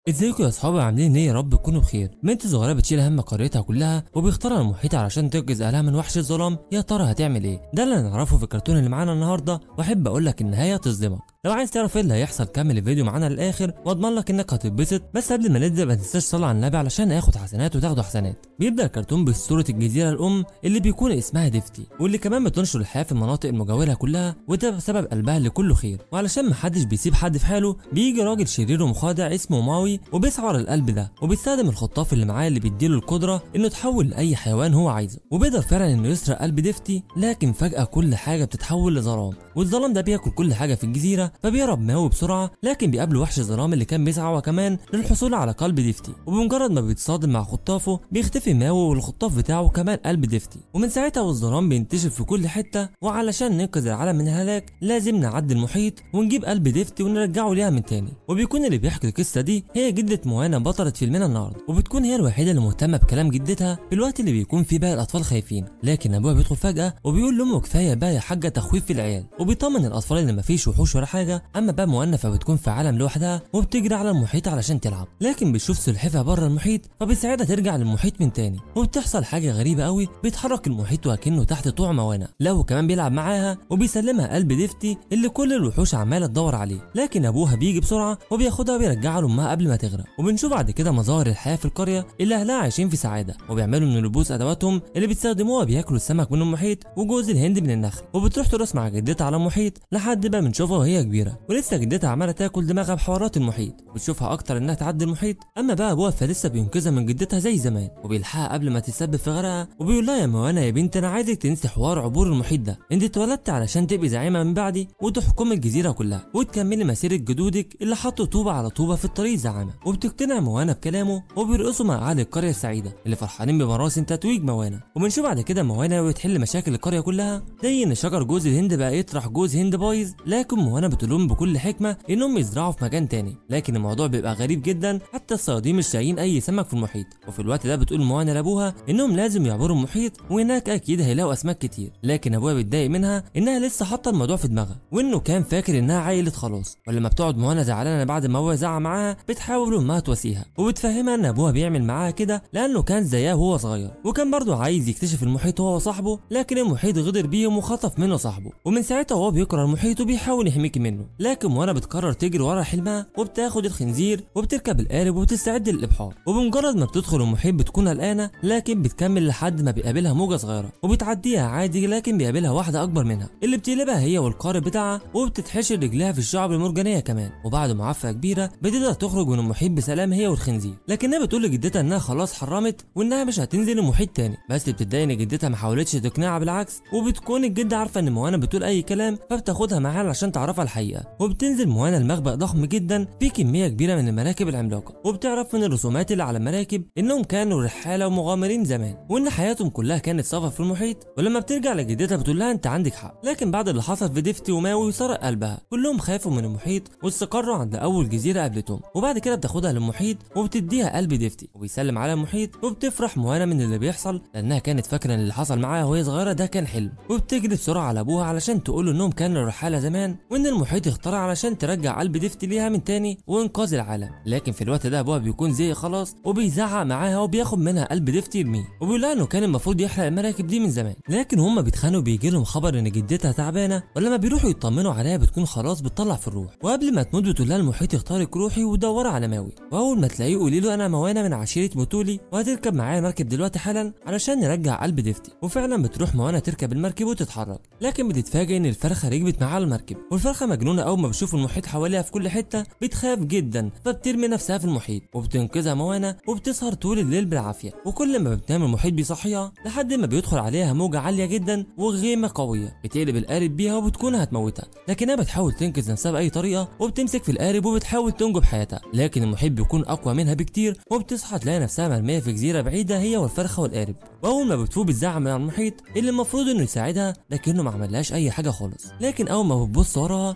ازيكم يا اصحابي عاملين ايه يا رب تكونوا بخير بنت صغيره بتشيل هم قريتها كلها وبيختارها المحيط علشان تنقذ اهلها من وحش الظلام يا ترى هتعمل ايه ده اللي نعرفه في الكرتون اللي معانا النهارده واحب اقول لك النهايه تصدمك لو عايز تعرف ايه اللي هيحصل كمل الفيديو معانا للاخر واضمن لك انك هتتبسط بس قبل ما نبدا ما تنساش تصلي على النبي علشان اخد حسنات وتاخدوا حسنات بيبدا الكرتون بصوره الجزيره الام اللي بيكون اسمها ديفتي واللي كمان بتنشر الحياه في المناطق المجاوره كلها وده بسبب قلبها اللي كله خير وعلشان محدش بيسيب حد في حاله بيجي راجل شرير ومخادع اسمه ماوي وبيسعر القلب ده وبيستخدم الخطاف اللي معاه اللي بيديله القدره انه يتحول لاي حيوان هو عايزه وبيقدر فعلا انه يسرق قلب ديفتي لكن فجاه كل حاجه بتتحول لظلام والظلام ده بياكل كل حاجه في الجزيره فبيهرب ماوي بسرعه لكن بيقابله وحش الظلام اللي كان بيسعى وكمان للحصول على قلب ديفتي وبمجرد ما بيتصادم مع خطافه بيختفي ماوي والخطاف بتاعه كمان قلب ديفتي ومن ساعتها والظلام بينتشر في كل حته وعلشان ننقذ العالم من الهلاك لازم نعدي المحيط ونجيب قلب ديفتي ونرجعه ليها من تاني وبيكون اللي بيحكي القصه دي هي جده موانا بطلة فيلمنا النهارده وبتكون هي الوحيده اللي مهتمه بكلام جدتها في الوقت اللي بيكون فيه باقي الاطفال خايفين لكن ابوها بيدخل فجاه وبيقول لامه كفايه بقى يا حاجه تخويف في العيال وبيطمن الاطفال ان مفيش وحوش ولا حاجه اما بقى موانا فبتكون في عالم لوحدها وبتجري على المحيط علشان تلعب لكن بتشوف سلحفاه بره المحيط فبتساعدها ترجع للمحيط من تاني وبتحصل حاجه غريبه قوي بيتحرك المحيط وكانه تحت طوع موانا له كمان بيلعب معاها وبيسلمها قلب ديفتي اللي كل الوحوش عماله تدور عليه لكن ابوها بيجي بسرعه وبياخدها وبيرجعها لامها قبل ما تغرق وبنشوف بعد كده مظاهر الحياه في القريه اللي اهلها عايشين في سعاده وبيعملوا من اللبوس ادواتهم اللي بيستخدموها بياكلوا السمك من المحيط وجوز الهند من النخل وبتروح ترقص مع جدتها على المحيط لحد ما بنشوفها وهي كبيره ولسه جدتها عماله تاكل دماغها بحوارات المحيط بتشوفها اكتر انها تعدي المحيط اما بقى ابوها فلسه بينقذها من جدتها زي زمان وبيلحقها قبل ما تتسبب في غرقها وبيقول لها يا موانا يا بنت انا عايزك تنسي حوار عبور المحيط ده انت اتولدت علشان تبقي زعيمه من بعدي وتحكمي الجزيره كلها وتكملي مسيره جدودك اللي حطوا طوبه على طوبه في الطريق زعامه وبتقتنع موانا بكلامه وبيرقصوا مع اهل القريه السعيده اللي فرحانين بمراسم تتويج موانا وبنشوف بعد كده موانا وتحل مشاكل القريه كلها زي ان شجر جوز الهند بقى يطرح جوز هند بايظ لكن موانا بتقول لهم بكل حكمه انهم يزرعوا في مكان تاني لكن الموضوع بيبقى غريب جدا حتى الصيادين مش لاقيين اي سمك في المحيط وفي الوقت ده بتقول موانا لابوها انهم لازم يعبروا المحيط وهناك اكيد هيلاقوا اسماك كتير لكن ابوها بيتضايق منها انها لسه حاطه الموضوع في دماغها وانه كان فاكر انها عيلة خلاص ولما بتقعد موانا زعلانه بعد ما هو زعق معاها بتحاول امها تواسيها وبتفهمها ان ابوها بيعمل معاها كده لانه كان زيها وهو صغير وكان برضه عايز يكتشف المحيط هو وصاحبه لكن المحيط غدر بيهم وخطف منه صاحبه ومن ساعتها هو بيكره المحيط وبيحاول يحميكي منه لكن موانا بتقرر تجري ورا حلمها وبتاخد الخنزير وبتركب القارب وبتستعد للابحار وبمجرد ما بتدخل المحيط بتكون قلقانه لكن بتكمل لحد ما بيقابلها موجه صغيره وبتعديها عادي لكن بيقابلها واحده اكبر منها اللي بتقلبها هي والقارب بتاعها وبتتحشر رجليها في الشعب المرجانيه كمان وبعد معافره كبيره بتقدر تخرج من المحيط بسلام هي والخنزير لكنها بتقول لجدتها انها خلاص حرمت وانها مش هتنزل المحيط تاني بس بتتضايق ان جدتها ما حاولتش تقنعها بالعكس وبتكون الجده عارفه ان موانا بتقول اي كلام فبتاخدها معاها عشان تعرفها الحقيقه وبتنزل موانا المخبأ ضخم جدا فيه كميه كبيره من المراكب العملاقه وبتعرف من الرسومات اللي على المراكب انهم كانوا رحاله ومغامرين زمان وان حياتهم كلها كانت سفر في المحيط ولما بترجع لجدتها بتقول لها انت عندك حق لكن بعد اللي حصل في ديفتي وماوي سرق قلبها كلهم خافوا من المحيط واستقروا عند اول جزيره قابلتهم وبعد كده بتاخدها للمحيط وبتديها قلب ديفتي وبيسلم على المحيط وبتفرح موانا من اللي بيحصل لانها كانت فاكره ان اللي حصل معاها وهي صغيره ده كان حلم وبتجري بسرعه على ابوها علشان تقول له انهم كانوا رحاله زمان وان المحيط اخترع علشان ترجع قلب ديفتي ليها من تاني وانقاذ العالم لكن في الوقت ده ابوها بيكون زي خلاص وبيزعق معاها وبياخد منها قلب ديفتي يرميه وبيقول لها انه كان المفروض يحرق المراكب دي من زمان لكن هما بيتخانقوا بيجي لهم خبر ان جدتها تعبانه ولما بيروحوا يطمنوا عليها بتكون خلاص بتطلع في الروح وقبل ما تموت بتقول لها المحيط يختارك روحي ودور على ماوي واول ما تلاقيه قولي له انا موانا من عشيره موتولي وهتركب معايا المركب دلوقتي حالا علشان نرجع قلب ديفتي وفعلا بتروح موانا تركب المركب وتتحرك لكن بتتفاجئ ان الفرخه ركبت معاها المركب والفرخه مجنونه اول ما بتشوف المحيط حواليها في كل حته بتخاف جدا فبترمي نفسها في المحيط وبتنقذها موانا وبتسهر طول الليل بالعافيه وكل ما بتنام المحيط بيصحيها لحد ما بيدخل عليها موجه عاليه جدا وغيمه قويه بتقلب القارب بيها وبتكون هتموتها لكنها بتحاول تنقذ نفسها باي طريقه وبتمسك في القارب وبتحاول تنجب حياتها لكن المحيط بيكون اقوى منها بكتير وبتصحى تلاقي نفسها مرميه في جزيره بعيده هي والفرخه والقارب واول ما بتفوق بتزعق من المحيط اللي المفروض انه يساعدها لكنه ما عملهاش اي حاجه خالص لكن اول ما بتبص وراها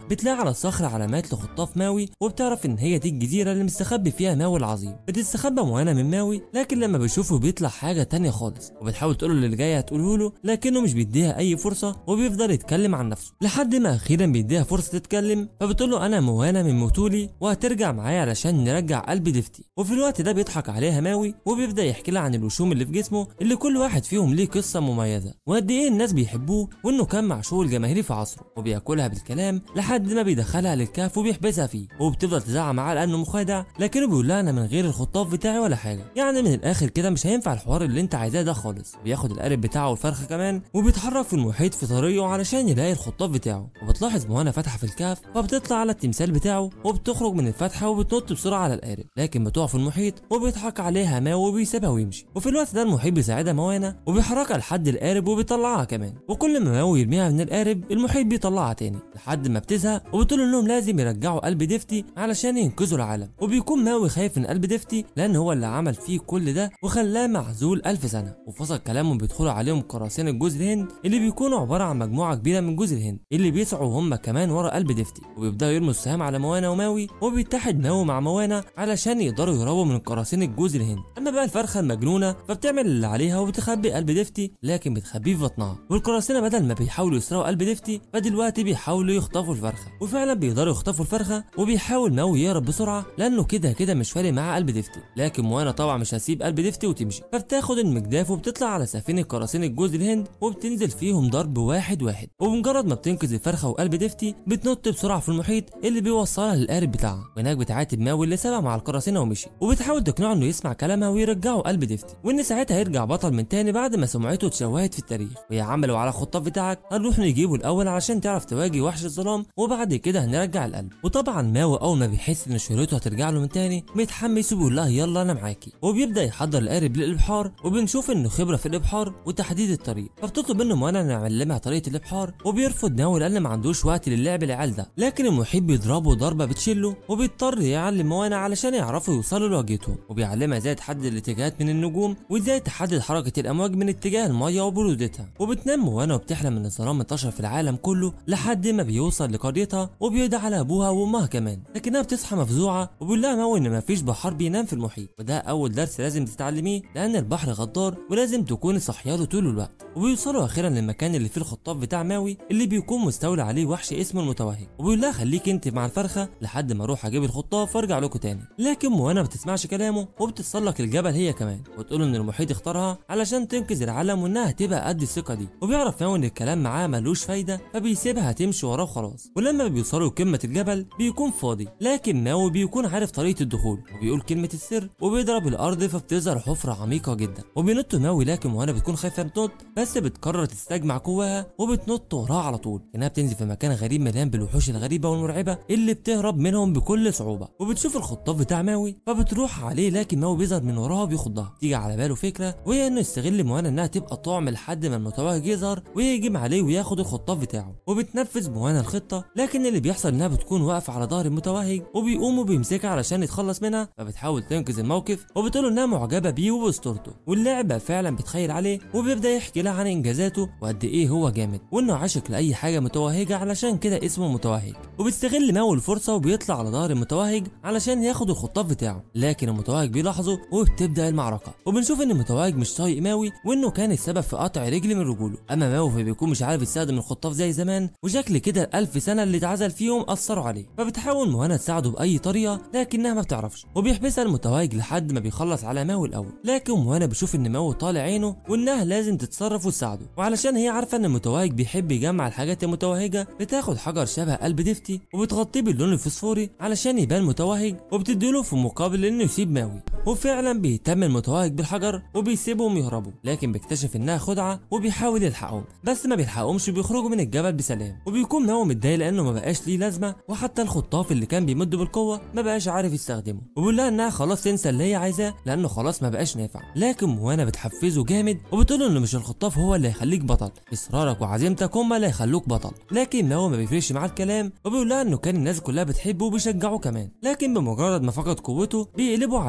بتلاقي على الصخر علامات لخطاف ماوي وبتعرف ان هي دي الجزيره اللي مستخبي فيها ماوي العظيم بتستخبى موانا من ماوي لكن لما بيشوفه بيطلع حاجه تانية خالص وبتحاول تقول له اللي جاي هتقوله له لكنه مش بيديها اي فرصه وبيفضل يتكلم عن نفسه لحد ما اخيرا بيديها فرصه تتكلم فبتقول له انا موانا من موتولي وهترجع معايا علشان نرجع قلب دفتي وفي الوقت ده بيضحك عليها ماوي وبيبدا يحكي لها عن الوشوم اللي في جسمه اللي كل واحد فيهم ليه قصه مميزه وقد ايه الناس بيحبوه وانه كان معشوق الجماهيري في عصره وبياكلها بالكلام لحد ما بيدخلها للكهف وبيحبسها فيه وبتفضل تزعق معاه لانه مخادع لكنه بيقول لها انا من غير الخطاف بتاعي ولا حاجه يعني من الاخر كده مش هينفع الحوار اللي انت عايزاه ده خالص بياخد القارب بتاعه والفرخه كمان وبيتحرك في المحيط في طريقه علشان يلاقي الخطاف بتاعه وبتلاحظ موانا فاتحه في الكهف فبتطلع على التمثال بتاعه وبتخرج من الفتحه وبتنط بسرعه على القارب لكن بتقع في المحيط وبيضحك عليها ماو وبيسيبها ويمشي وفي الوقت ده المحيط بيساعدها موانا وبيحركها لحد القارب وبيطلعها كمان وكل ما ماو يرميها من القارب المحيط بيطلعها تاني لحد ما بتزهق وبتقول انهم لازم يرجعوا قلب ديفتي علشان ينقذوا العالم وبيكون ماوي خايف من قلب ديفتي لان هو اللي عمل فيه كل ده وخلاه معزول ألف سنه وفصل كلامهم بيدخلوا عليهم قراصنة جوز الهند اللي بيكونوا عباره عن مجموعه كبيره من جوز الهند اللي بيسعوا هم كمان ورا قلب ديفتي وبيبداوا يرموا السهام على موانا وماوي وبيتحد ماوي مع موانا علشان يقدروا يهربوا من قراصنة جوز الهند اما بقى الفرخه المجنونه فبتعمل اللي عليها وبتخبي قلب ديفتي لكن بتخبيه في بطنها والقراصنه بدل ما بيحاولوا يسرقوا قلب ديفتي فدلوقتي بيحاولوا يخطفوا الفرخه وفعلا بيقدروا يخطفوا الفرخه وبيحاول ماوي يهرب بسرعه لانه كده كده مش فارق معاه قلب ديفتي لكن موانا طبعا مش هتسيب قلب ديفتي وتمشي فبتاخد المجداف وبتطلع على سفينه قراصنه جوز الهند وبتنزل فيهم ضرب واحد واحد وبمجرد ما بتنقذ الفرخه وقلب ديفتي بتنط بسرعه في المحيط اللي بيوصلها للقارب بتاعها وهناك بتعاتب ماوي اللي سابها مع القراصنه ومشي وبتحاول تقنعه انه يسمع كلامها ويرجعه قلب ديفتي وان ساعتها هيرجع بطل من تاني بعد ما سمعته اتشوهت في التاريخ ويا عم لو على الخطاف بتاعك هنروح نجيبه الاول علشان تعرف تواجه وحش الظلام وبعد كده هنرجع القلب وطبعا ماوي اول ما بيحس ان شهرته هترجع له من تاني بيتحمس وبيقول لها يلا انا معاكي وبيبدا يحضر القارب للابحار وبنشوف انه خبره في الابحار وتحديد الطريق فبتطلب منه موانا نعلمها طريقه الابحار وبيرفض ناوي لان ما عندوش وقت للعب العيال ده لكن المحيط بيضربه ضربه بتشله وبيضطر يعلم موانا علشان يعرفوا يوصلوا لواجهتهم وبيعلمها ازاي تحدد الاتجاهات من النجوم وازاي تحدد حركه الامواج من اتجاه الميه وبرودتها وبتنام موانا وبتحلم ان الظلام انتشر في العالم كله لحد ما بيوصل لقريتها وبيدعي على ابوها وامها كمان لكنها بتصحى مفزوعه وبيقول لها ماوي ان مفيش بحار بينام في المحيط وده اول درس لازم تتعلميه لان البحر غدار ولازم تكوني صحياله طول الوقت وبيوصلوا اخيرا للمكان اللي فيه الخطاف بتاع ماوي اللي بيكون مستولى عليه وحش اسمه المتوهج وبيقول لها خليك انت مع الفرخه لحد ما اروح اجيب الخطاف وارجع لكم تاني لكن موانا ما بتسمعش كلامه وبتتسلق الجبل هي كمان وتقول ان المحيط اختارها علشان تنقذ العالم وانها هتبقى قد الثقه دي وبيعرف ماوي ان الكلام معاه ملوش فايده فبيسيبها تمشي وراه وخلاص ولما بيوصلوا لقمه الجبل بيكون فاضي لكن ماوي بيكون عارف طريقه الدخول وبيقول كلمه السر وبيضرب الارض فبتظهر حفره عميقه جدا وبينط ماوي لكن موانا بتكون خايفه تنط بس بتقرر تستجمع قواها وبتنط وراه على طول انها بتنزل في مكان غريب مليان بالوحوش الغريبه والمرعبه اللي بتهرب منهم بكل صعوبه وبتشوف الخطاف بتاع ماوي فبتروح عليه لكن ماوي بيظهر من وراها وبيخضها تيجي على باله فكره وهي انه يستغل موانا انها تبقى طعم لحد ما المتوهج يظهر ويهجم عليه وياخد الخطاف بتاعه وبتنفذ موانا الخطه لكن اللي بيحصل انها بتكون واقفه على ظهر المتوهج وبيقوم وبيمسكها علشان يتخلص منها فبتحاول تنقذ الموقف وبتقول انها معجبه بيه وباسطورته واللعبه فعلا بتخيل عليه وبيبدا يحكي لها عن انجازاته وقد ايه هو جامد وانه عاشق لاي حاجه متوهجه علشان كده اسمه متوهج وبيستغل ماو الفرصه وبيطلع على ظهر المتوهج علشان ياخد الخطاف بتاعه لكن المتوهج بيلاحظه وبتبدا المعركه وبنشوف ان المتوهج مش طايق ماوي وانه كان السبب في قطع رجل من رجوله اما ماوي فبيكون مش عارف يستخدم الخطاف زي زمان وشكل كده الألف سنه اللي اتعزل فيهم اثروا عليه فبتحاول مهنا تساعده باي طريقه لكنها ما بتعرفش وبيحبسها المتوهج لحد ما بيخلص على ماوي الاول لكن مهنا بيشوف ان ماوي طالع عينه وانها لازم تتصرف وتساعده وعلشان هي عارفه ان المتوهج بيحب يجمع الحاجات المتوهجه بتاخد حجر شبه قلب دفتي وبتغطيه باللون الفسفوري علشان يبان متوهج وبتديله في مقابل انه يسيب ماوي وفعلا بيهتم المتوهج بالحجر وبيسيبهم يهربوا لكن بيكتشف انها خدعه وبيحاول يلحقهم بس ما بيلحقهمش وبيخرجوا من الجبل بسلام وبيكون ماوي متضايق لانه ما بقاش ليه لازمه وحتى الخطاف اللي كان بيمد بالقوه ما بقاش عارف يستخدمه وبيقول لها انها خلاص تنسى اللي هي عايزاه لانه خلاص ما بقاش نافع لكن موانا بتحفزه جامد وبتقول له انه مش الخطاف هو اللي هيخليك بطل اصرارك وعزيمتك هم اللي هيخلوك بطل لكن ماوي ما بيفرقش معاه الكلام وبيقول لها انه كان الناس كلها بتحبه وبيشجعوه كمان لكن بمجرد ما فقد قوته بيقلبوا عليه وبيبقى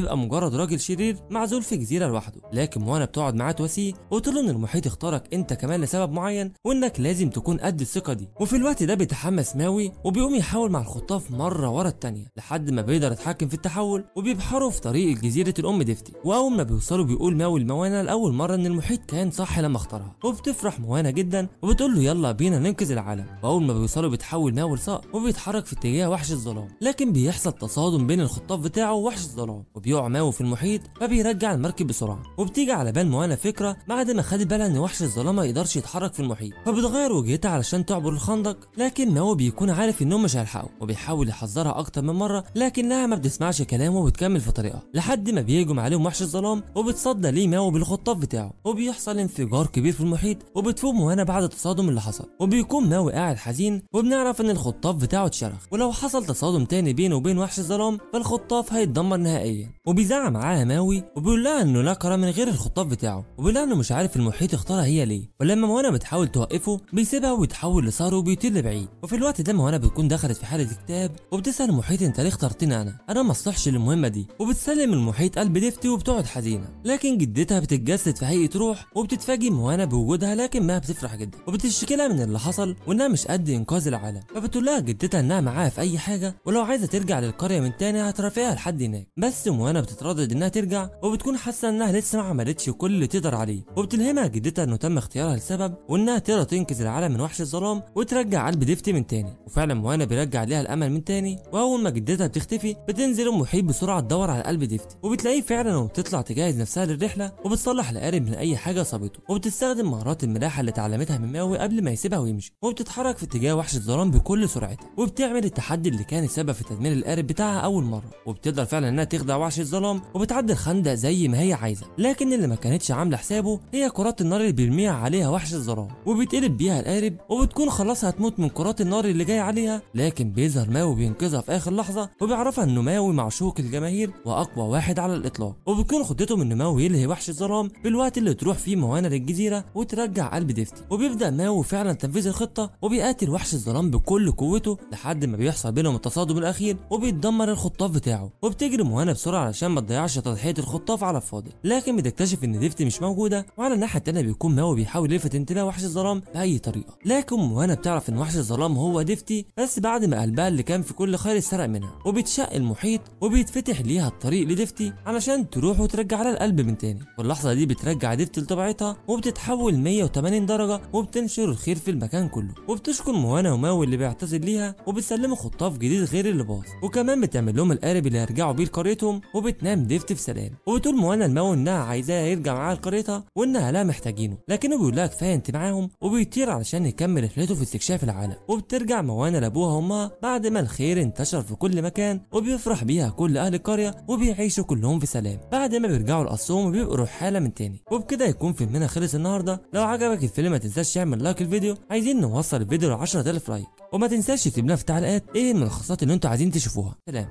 بيبقى مجرد راجل شرير معزول في جزيره لوحده لكن موانا بتقعد معاه تواسيه وتقول له ان المحيط اختارك انت كمان لسبب معين وانك لازم تكون قد الثقه دي وفي الوقت ده بيتحمس ماوي وبيقوم يحاول مع الخطاف مره ورا التانيه لحد ما بيقدر يتحكم في التحول وبيبحروا في طريق جزيره الام ديفتي واول ما بيوصلوا بيقول ماوي لموانا لاول مره ان المحيط كان صح لما اختارها وبتفرح موانا جدا وبتقول له يلا بينا ننقذ العالم واول ما بيوصلوا بيتحول ماوي لصقر وبيتحرك في اتجاه وحش الظلام لكن بيحصل تصادم بين الخطاف بتاعه ووحش الظلام وبيقع ماوي في المحيط فبيرجع المركب بسرعه وبتيجي على بال موانا فكره بعد ما خدت بالها ان وحش الظلام ما يقدرش يتحرك في المحيط فبتغير وجهتها علشان تعبر الخندق لكن ماوي بيكون عارف انهم مش هيلحقوا وبيحاول يحذرها اكتر من مره لكنها ما بتسمعش كلامه وبتكمل في طريقها لحد ما بيهجم عليهم وحش الظلام وبتصدى ليه ماوي بالخطاف بتاعه وبيحصل انفجار كبير في المحيط وبتفوق موانا بعد التصادم اللي حصل وبيكون ماوي قاعد حزين وبنعرف ان الخطاف بتاعه اتشرخ ولو حصل تصادم تاني بينه وبين وحش الظلام فالخطاف هيتدمر نهائيا وبيزعق معاها ماوي وبيقول لها انه لا كرة من غير الخطاف بتاعه وبيقول لها انه مش عارف المحيط اختارها هي ليه ولما موانا بتحاول توقفه بيسيبها ويتحول لصار وبيطير لبعيد وفي الوقت ده موانا بتكون دخلت في حالة اكتئاب وبتسأل المحيط انت ليه اخترتني انا انا ما اصلحش للمهمة دي وبتسلم المحيط قلب ديفتي وبتقعد حزينة لكن جدتها بتتجسد في هيئة روح وبتتفاجئ موانا بوجودها لكن ما بتفرح جدا وبتشتكي لها من اللي حصل وانها مش قد انقاذ العالم فبتقول لها جدتها انها معاها في اي حاجة ولو عايزة ترجع للقرية من تاني هترافقها لحد هناك بس موانا بتتردد انها ترجع وبتكون حاسة انها لسه ما عملتش كل اللي تقدر عليه وبتلهمها جدتها انه تم اختيارها لسبب وانها تقدر تنقذ العالم من وحش الظلام وترجع قلب ديفتي من تاني وفعلا موانا بيرجع ليها الامل من تاني واول ما جدتها بتختفي بتنزل المحيط بسرعه تدور على قلب ديفتي وبتلاقيه فعلا وبتطلع تجهز نفسها للرحله وبتصلح القارب من اي حاجه اصابته وبتستخدم مهارات الملاحه اللي اتعلمتها من ماوي قبل ما يسيبها ويمشي وبتتحرك في اتجاه وحش الظلام بكل سرعتها وبتعمل التحدي اللي كان السبب في تدمير القارب بتاعها اول مره وبتقدر فعلا انها تخدع وحش الظلام وبتعدي الخندق زي ما هي عايزه لكن اللي ما كانتش عامله حسابه هي كرات النار اللي بيرميها عليها وحش الظلام وبيتقلب بيها القارب وبتكون خلاص هتموت من كرات النار اللي جايه عليها لكن بيظهر ماوي بينقذها في اخر لحظه وبيعرفها انه ماوي معشوق الجماهير واقوى واحد على الاطلاق وبتكون خطته ان ماوي يلهي وحش الظلام بالوقت اللي تروح فيه موانا للجزيره وترجع قلب ديفتي وبيبدا ماوي فعلا تنفيذ الخطه وبيقاتل وحش الظلام بكل قوته لحد ما بيحصل بينهم التصادم الاخير وبيتدمر الخطاف بتاعه وبتجري موانا بسرعه علشان ما تضيعش تضحيه الخطاف على الفاضي لكن بتكتشف ان ديفتي مش موجوده وعلى الناحيه التانيه بيكون ماوي بيحاول يلفت انتباه وحش الظلام باي طريقه لكن موانا بتعرف ان وحش الظلام هو ديفتي بس بعد ما قلبها اللي كان في كل خير اتسرق منها وبتشق المحيط وبيتفتح ليها الطريق لديفتي علشان تروح وترجع لها القلب من تاني واللحظه دي بترجع ديفتي لطبيعتها وبتتحول 180 درجه وبتنشر الخير في المكان كله وبتشكر موانا وماوي اللي بيعتذر ليها وبتسلمه خطاف جديد غير اللي باظ وكمان بتعمل لهم القارب اللي هيرجعوا بيه لقريتهم وبتنام ديفتي في سلام وبتقول موانا لماوي انها عايزاه يرجع معاها لقريتها وانها لا محتاجينه لكنه بيقول لها كفايه انت معاهم وبيطير علشان يكمل رحلته في استكشاف العالم وبترجع موانا لابوها وامها بعد ما الخير انتشر في كل مكان وبيفرح بيها كل اهل القريه وبيعيشوا كلهم في سلام بعد ما بيرجعوا لقصرهم وبيبقوا رحاله من تاني وبكده يكون فيلمنا خلص النهارده لو عجبك الفيلم ما تنساش تعمل لايك الفيديو عايزين نوصل الفيديو ل 10000 لايك وما تنساش تكتب لنا في التعليقات ايه الملخصات اللي انتوا عايزين تشوفوها سلام